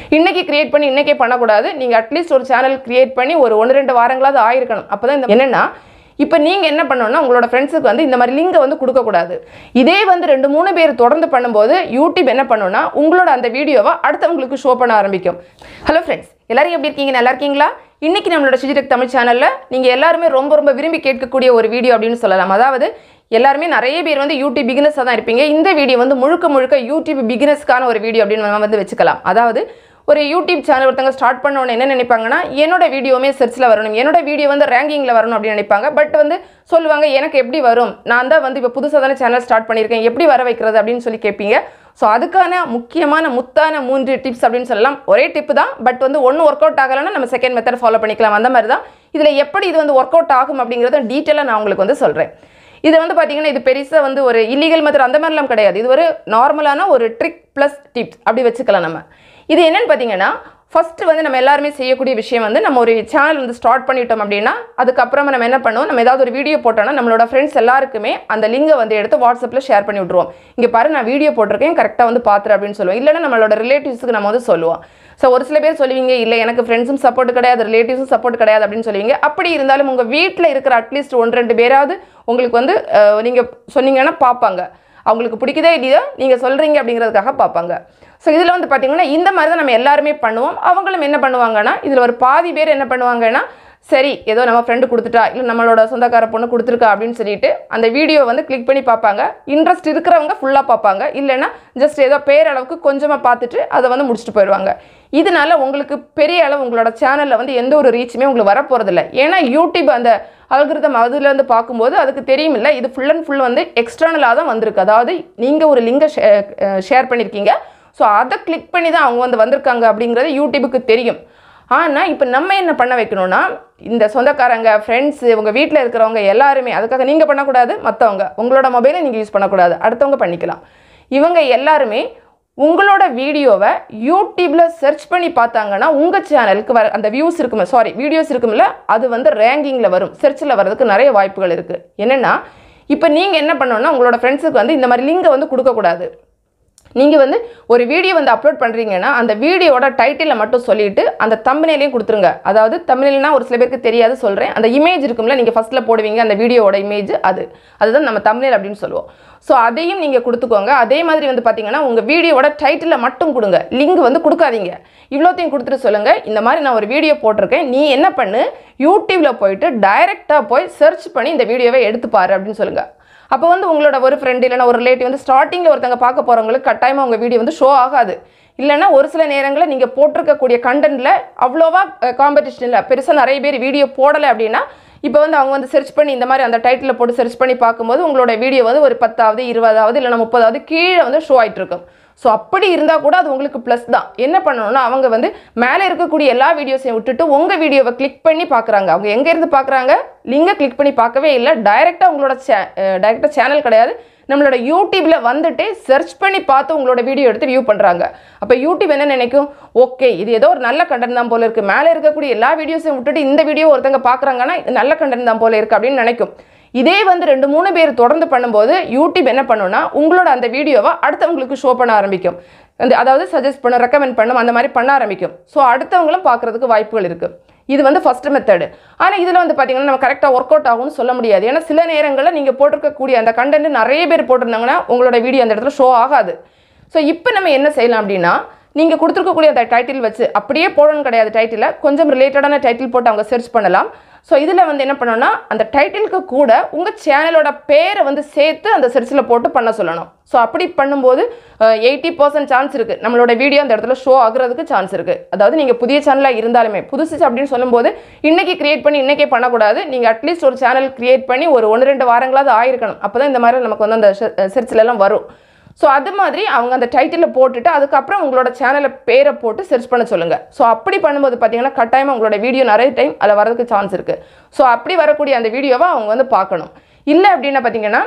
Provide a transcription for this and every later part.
இன்னைக்கு கிரியேட் பண்ணி இன்னைக்கே பண்ணக்கூடாது நீங்கள் அட்லீஸ்ட் ஒரு சேனல் கிரியேட் பண்ணி ஒரு ஒன்று ரெண்டு வாரங்களாவது ஆயிருக்கணும் அப்போ தான் இந்த என்னென்னா இப்போ நீங்கள் என்ன பண்ணணும்னா உங்களோட ஃப்ரெண்ட்ஸுக்கு வந்து இந்த மாதிரி லிங்கை வந்து கொடுக்கக்கூடாது இதே வந்து ரெண்டு மூணு பேர் தொடர்ந்து பண்ணும்போது யூடியூப் என்ன பண்ணுன்னா உங்களோட அந்த வீடியோவை அடுத்தவங்களுக்கு ஷோ பண்ண ஆரம்பிக்கும் ஹலோ ஃப்ரெண்ட்ஸ் எல்லாரும் எப்படி இருக்கீங்க நல்லா இருக்கீங்களா இன்னைக்கு நம்மளோட சுஜிடெக் தமிழ் சேனலில் நீங்கள் எல்லாருமே ரொம்ப ரொம்ப விரும்பி கேட்கக்கூடிய ஒரு வீடியோ அப்படின்னு சொல்லலாம் அதாவது எல்லாருமே நிறைய பேர் வந்து யூடியூப் பிகினஸாக தான் இருப்பீங்க இந்த வீடியோ வந்து முழுக்க முழுக்க யூடியூப் பிகினஸ்க்கான ஒரு வீடியோ அப்படின்னு நம்ம வந்து வச்சுக்கலாம் அதாவது ஒரு யூடியூப் சேனல் ஒருத்தங்க ஸ்டார்ட் பண்ண உடனே என்ன நினைப்பாங்கன்னா என்னோட வீடியோவுமே சர்ச்சில் வரணும் என்னோட வீடியோ வந்து ரேங்கிங்கில் வரணும் அப்படின்னு நினைப்பாங்க பட் வந்து சொல்லுவாங்க எனக்கு எப்படி வரும் நான் தான் வந்து இப்போ புதுசாக தானே சேனல் ஸ்டார்ட் பண்ணியிருக்கேன் எப்படி வர வைக்கிறது அப்படின்னு சொல்லி கேட்பீங்க ஸோ அதுக்கான முக்கியமான முத்தான மூன்று டிப்ஸ் அப்படின்னு சொல்லலாம் ஒரே டிப்பு தான் பட் வந்து ஒன்று ஒர்க் அவுட் ஆகலைன்னா நம்ம செகண்ட் மெத்தட் ஃபாலோ பண்ணிக்கலாம் அந்த மாதிரி தான் இதில் எப்படி இது வந்து ஒர்க் அவுட் ஆகும் அப்படிங்கிறத டீட்டெயிலாக நான் உங்களுக்கு வந்து சொல்கிறேன் இது வந்து பார்த்தீங்கன்னா இது பெருசாக வந்து ஒரு இல்லீகல் மெத்தட் அந்த மாதிரிலாம் கிடையாது இது ஒரு நார்மலான ஒரு ட்ரிக் ப்ளஸ் டிப்ஸ் அப்படி வச்சுக்கலாம் நம்ம இது என்னன்னு பார்த்தீங்கன்னா ஃபஸ்ட்டு வந்து நம்ம எல்லாருமே செய்யக்கூடிய விஷயம் வந்து நம்ம ஒரு சேனல் வந்து ஸ்டார்ட் பண்ணிட்டோம் அப்படின்னா அதுக்கப்புறமா நம்ம என்ன பண்ணுவோம் நம்ம ஏதாவது ஒரு வீடியோ போட்டோம்னா நம்மளோட ஃப்ரெண்ட்ஸ் எல்லாருக்குமே அந்த லிங்கை வந்து எடுத்து வாட்ஸ்அப்பில் ஷேர் பண்ணி விட்ருவோம் இங்கே பாரு நான் வீடியோ போட்டிருக்கேன் கரெக்டாக வந்து பார்த்துரு அப்படின்னு சொல்லுவோம் இல்லைன்னா நம்மளோட ரிலேட்டிவ்ஸுக்கு நம்ம வந்து சொல்லுவோம் ஸோ ஒரு சில பேர் சொல்லுவீங்க இல்லை எனக்கு ஃப்ரெண்ட்ஸும் சப்போர்ட் கிடையாது ரிலேட்டிவ்ஸும் சப்போர்ட் கிடையாது அப்படின்னு சொல்லுவீங்க அப்படி இருந்தாலும் உங்கள் வீட்டில் இருக்கிற அட்லீஸ்ட் ஒன்று ரெண்டு பேராவது உங்களுக்கு வந்து நீங்கள் சொன்னீங்கன்னா பார்ப்பாங்க அவங்களுக்கு பிடிக்குதே இல்லையோ நீங்கள் சொல்கிறீங்க அப்படிங்கிறதுக்காக பார்ப்பாங்க ஸோ இதில் வந்து பார்த்தீங்கன்னா இந்த மாதிரி தான் நம்ம எல்லாருமே பண்ணுவோம் அவங்களும் என்ன பண்ணுவாங்கன்னா இதில் ஒரு பாதி பேர் என்ன பண்ணுவாங்கன்னா சரி ஏதோ நம்ம ஃப்ரெண்டு கொடுத்துட்டா இல்லை நம்மளோட சொந்தக்கார பொண்ணு கொடுத்துருக்கா அப்படின்னு சொல்லிட்டு அந்த வீடியோ வந்து கிளிக் பண்ணி பார்ப்பாங்க இன்ட்ரெஸ்ட் இருக்கிறவங்க ஃபுல்லாக பார்ப்பாங்க இல்லைன்னா ஜஸ்ட் ஏதோ பேரளவுக்கு கொஞ்சமாக பார்த்துட்டு அதை வந்து முடிச்சுட்டு போயிடுவாங்க இதனால உங்களுக்கு பெரிய அளவு உங்களோட சேனலில் வந்து எந்த ஒரு ரீச்சுமே உங்களுக்கு வரப்போகிறதில்ல ஏன்னா யூடியூப் அந்த அல்கிருதம் அதுலேருந்து பார்க்கும்போது அதுக்கு தெரியும் இல்லை இது ஃபுல் அண்ட் ஃபுல் வந்து எக்ஸ்டர்னலாக தான் வந்திருக்கு அதாவது நீங்கள் ஒரு லிங்கை ஷேர் பண்ணியிருக்கீங்க ஸோ அதை கிளிக் பண்ணி தான் அவங்க வந்து வந்திருக்காங்க அப்படிங்கிறது யூடியூபுக்கு தெரியும் ஆனால் இப்போ நம்ம என்ன பண்ண வைக்கணும்னா இந்த சொந்தக்காரங்க ஃப்ரெண்ட்ஸு உங்கள் வீட்டில் இருக்கிறவங்க எல்லாருமே அதுக்காக நீங்கள் பண்ணக்கூடாது மற்றவங்க உங்களோட மொபைலை நீங்கள் யூஸ் பண்ணக்கூடாது அடுத்தவங்க பண்ணிக்கலாம் இவங்க எல்லாருமே உங்களோட வீடியோவை யூடியூப்பில் சர்ச் பண்ணி பார்த்தாங்கன்னா உங்கள் சேனலுக்கு வர அந்த வியூஸ் இருக்குமே சாரி வீடியோஸ் இருக்கும்ல அது வந்து ரேங்கிங்கில் வரும் சர்ச்சில் வர்றதுக்கு நிறைய வாய்ப்புகள் இருக்குது என்னென்னா இப்போ நீங்கள் என்ன பண்ணணும்னா உங்களோட ஃப்ரெண்ட்ஸுக்கு வந்து இந்த மாதிரி லிங்கை வந்து கொடுக்கக்கூடாது நீங்கள் வந்து ஒரு வீடியோ வந்து அப்லோட் பண்ணுறீங்கன்னா அந்த வீடியோட டைட்டிலை மட்டும் சொல்லிட்டு அந்த தம்பனையிலையும் கொடுத்துருங்க அதாவது தமிழ்னா ஒரு சில பேருக்கு தெரியாது சொல்கிறேன் அந்த இமேஜ் இருக்கும்ல நீங்கள் ஃபஸ்ட்டில் போடுவீங்க அந்த வீடியோவோட இமேஜ் அது அதுதான் நம்ம தமிழ் அப்படின்னு சொல்லுவோம் ஸோ அதையும் நீங்கள் கொடுத்துக்கோங்க அதே மாதிரி வந்து பார்த்தீங்கன்னா உங்கள் வீடியோவோட டைட்டிலை மட்டும் கொடுங்க லிங்க் வந்து கொடுக்காதீங்க இவ்வளோத்தையும் கொடுத்துட்டு சொல்லுங்கள் இந்த மாதிரி நான் ஒரு வீடியோ போட்டிருக்கேன் நீ என்ன பண்ணு யூடியூப்பில் போயிட்டு டைரெக்டாக போய் சர்ச் பண்ணி இந்த வீடியோவை எடுத்து பாரு அப்படின்னு சொல்லுங்கள் அப்போ வந்து உங்களோட ஒரு ஃப்ரெண்டு இல்லைனா ஒரு ரிலேட்டிவ் வந்து ஸ்டார்டிங்கில் ஒருத்தங்க பார்க்க போகிறவங்களுக்கு கட்டாயமாக உங்கள் வீடியோ வந்து ஷோ ஆகாது இல்லைனா ஒரு சில நேரங்களில் நீங்கள் போட்டிருக்கக்கூடிய கண்டென்ட்டில் அவ்வளோவா காம்படிஷன் இல்லை பெருசாக நிறைய பேர் வீடியோ போடலை அப்படின்னா இப்போ வந்து அவங்க வந்து சர்ச் பண்ணி இந்த மாதிரி அந்த டைட்டில் போட்டு சர்ச் பண்ணி பார்க்கும்போது உங்களோட வீடியோ வந்து ஒரு பத்தாவது இருபதாவது இல்லைனா முப்பதாவது கீழே வந்து ஷோ ஆகிட்டு இருக்கும் ஸோ அப்படி இருந்தால் கூட அது உங்களுக்கு ப்ளஸ் தான் என்ன பண்ணணும்னா அவங்க வந்து மேலே இருக்கக்கூடிய எல்லா வீடியோஸையும் விட்டுட்டு உங்கள் வீடியோவை கிளிக் பண்ணி பார்க்குறாங்க அவங்க எங்கேருந்து பார்க்குறாங்க லிங்கை கிளிக் பண்ணி பார்க்கவே இல்லை டைரெக்டாக உங்களோட சே டைரெக்டாக சேனல் கிடையாது நம்மளோட யூடியூப்பில் வந்துட்டு சர்ச் பண்ணி பார்த்து உங்களோட வீடியோ எடுத்து வியூ பண்ணுறாங்க அப்போ யூடியூப் என்ன நினைக்கும் ஓகே இது ஏதோ ஒரு நல்ல கண்டென்ட் தான் போல இருக்குது மேலே இருக்கக்கூடிய எல்லா வீடியோஸையும் விட்டுட்டு இந்த வீடியோ ஒருத்தங்க பார்க்குறாங்கன்னா இது நல்ல கண்டென்ட் தான் போல இருக்குது அப்படின்னு நினைக்கும் இதே வந்து ரெண்டு மூணு பேர் தொடர்ந்து பண்ணும்போது யூடியூப் என்ன பண்ணுன்னா உங்களோட அந்த வீடியோவை அடுத்தவங்களுக்கு ஷோ பண்ண ஆரம்பிக்கும் அந்த அதாவது சஜஸ்ட் பண்ண ரெக்கமெண்ட் பண்ணும் அந்த மாதிரி பண்ண ஆரம்பிக்கும் ஸோ அடுத்தவங்களும் பார்க்குறதுக்கு வாய்ப்புகள் இருக்குது இது வந்து ஃபஸ்ட் மெத்தடு ஆனால் இதில் வந்து பார்த்தீங்கன்னா நம்ம கரெக்டாக ஒர்க் அவுட் ஆகும்னு சொல்ல முடியாது ஏன்னா சில நேரங்களில் நீங்கள் போட்டிருக்கக்கூடிய அந்த கண்டென்ட் நிறைய பேர் போட்டிருந்தாங்கன்னா உங்களோட வீடியோ அந்த இடத்துல ஷோ ஆகாது ஸோ இப்போ நம்ம என்ன செய்யலாம் அப்படின்னா நீங்கள் கொடுத்துருக்கக்கூடிய அந்த டைட்டில் வச்சு அப்படியே போடணும் கிடையாது டைட்டில் கொஞ்சம் ரிலேட்டடான டைட்டில் போட்டு அவங்க சர்ச் பண்ணலாம் ஸோ இதில் வந்து என்ன பண்ணணும்னா அந்த டைட்டிலுக்கு கூட உங்கள் சேனலோட பேரை வந்து சேர்த்து அந்த சர்ச்சில் போட்டு பண்ண சொல்லணும் ஸோ அப்படி பண்ணும்போது எயிட்டி பர்சன்ட் சான்ஸ் இருக்குது நம்மளோட வீடியோ அந்த இடத்துல ஷோ ஆகுறதுக்கு சான்ஸ் இருக்குது அதாவது நீங்கள் புதிய சேனலாக இருந்தாலுமே புதுசு அப்படின்னு சொல்லும்போது இன்றைக்கி கிரியேட் பண்ணி இன்றைக்கே பண்ணக்கூடாது நீங்கள் அட்லீஸ்ட் ஒரு சேனல் கிரியேட் பண்ணி ஒரு ஒன்று ரெண்டு வாரங்களாவது ஆயிருக்கணும் அப்போ தான் இந்த மாதிரி நமக்கு வந்து அந்த சர்ச்சிலலாம் வரும் ஸோ அது மாதிரி அவங்க அந்த டைட்டிலில் போட்டுட்டு அதுக்கப்புறம் உங்களோட சேனலை பேரை போட்டு சர்ச் பண்ண சொல்லுங்கள் ஸோ அப்படி பண்ணும்போது பார்த்தீங்கன்னா கட்டாயமாக உங்களோட வீடியோ நிறைய டைம் அதில் வரதுக்கு சான்ஸ் இருக்குது ஸோ அப்படி வரக்கூடிய அந்த வீடியோவை அவங்க வந்து பார்க்கணும் இல்லை அப்படின்னா பார்த்தீங்கன்னா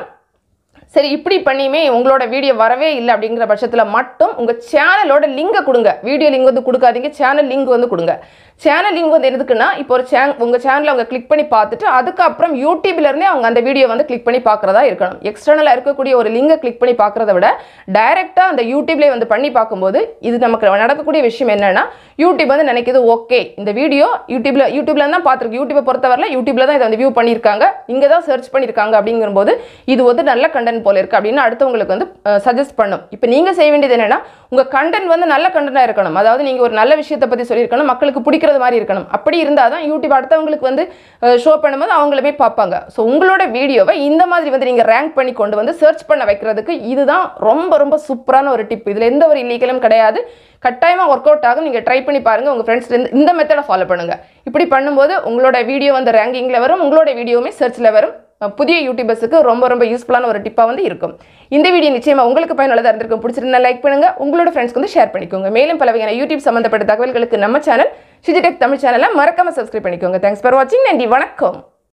சரி இப்படி பண்ணியுமே உங்களோட வீடியோ வரவே இல்லை அப்படிங்கிற பட்சத்தில் மட்டும் உங்கள் சேனலோட லிங்கை கொடுங்க வீடியோ லிங்க் வந்து கொடுக்காதீங்க சேனல் லிங்க் வந்து கொடுங்க சேனல் லிங்க் வந்து எதுக்குன்னா இப்போ ஒரு சேனல் உங்கள் சேனலை அவங்க கிளிக் பண்ணி பார்த்துட்டு அதுக்கப்புறம் யூடியூப்ல இருந்தே அவங்க அந்த வீடியோ வந்து கிளிக் பண்ணி பார்க்குறதா இருக்கணும் எக்ஸ்டர்னலாக இருக்கக்கூடிய ஒரு லிங்கை கிளிக் பண்ணி பார்க்குறத விட டைரெக்டாக அந்த யூடியூப்லேயே வந்து பண்ணி பார்க்கும்போது இது நமக்கு நடக்கக்கூடிய விஷயம் என்னன்னா யூடியூப் வந்து நினைக்குது ஓகே இந்த வீடியோ யூடியூப்ல யூடியூப்ல தான் பார்த்துருக்கு யூடியூப்பை பொறுத்தவரையில் யூடியூப்ல தான் இதை வந்து வியூ பண்ணியிருக்காங்க இங்கே தான் சர்ச் பண்ணியிருக்காங்க அப்படிங்கும்போது இது வந்து நல்ல கண்டென்ட் போல இருக்கு அப்படின்னு அடுத்தவங்களுக்கு வந்து சஜஸ்ட் பண்ணும் இப்போ நீங்கள் செய்ய வேண்டியது என்னன்னா உங்கள் கண்டென்ட் வந்து நல்ல கண்டென்ட்டாக இருக்கணும் அதாவது நீங்கள் ஒரு நல்ல விஷயத்தை பற்றி சொல்லியிருக்கணும் மக்களுக்கு பிடிக்கிறது மாதிரி இருக்கணும் அப்படி இருந்தால் தான் யூடியூப் அடுத்தவங்களுக்கு வந்து ஷோ பண்ணும்போது அவங்களுமே பார்ப்பாங்க ஸோ உங்களோட வீடியோவை இந்த மாதிரி வந்து நீங்கள் ரேங்க் பண்ணி கொண்டு வந்து சர்ச் பண்ண வைக்கிறதுக்கு இதுதான் ரொம்ப ரொம்ப சூப்பரான ஒரு டிப் இதில் எந்த ஒரு இல்லீகலும் கிடையாது கட்டாயமாக ஒர்க் அவுட் ஆகும் நீங்கள் ட்ரை பண்ணி பாருங்கள் உங்கள் ஃப்ரெண்ட்ஸ் இந்த மெத்தடை ஃபாலோ பண்ணுங்கள் இப்படி பண்ணும்போது உங்களோட வீடியோ வந்து ரேங்கிங்கில் வரும் உங்களோட வீடியோவுமே சர்ச்சில் வரும் அஹ் புதிய யூடியூபர்ஸுக்கு ரொம்ப ரொம்ப யூஸ்ஃபுல்லான ஒரு டிப்பாக வந்து இருக்கும் இந்த வீடியோ நிச்சயமாக உங்களுக்கு பயனுள்ளதாக இருந்திருக்கும் பிடிச்சிருந்தா லைக் பண்ணுங்க உங்களோட ஃப்ரெண்ட்ஸ்க்கு வந்து ஷேர் பண்ணிக்கோங்க மேலும் பல வகையான யூடியூப் சம்மந்தப்பட்ட தகவல்களுக்கு நம்ம சேனல் சிஜிடெக் தமிழ் சேனலை மறக்காம சப்ஸ்கிரைப் பண்ணிக்கோங்க தேங்க்ஸ் ஃபார் வாட்சிங் நன்றி வணக்கம்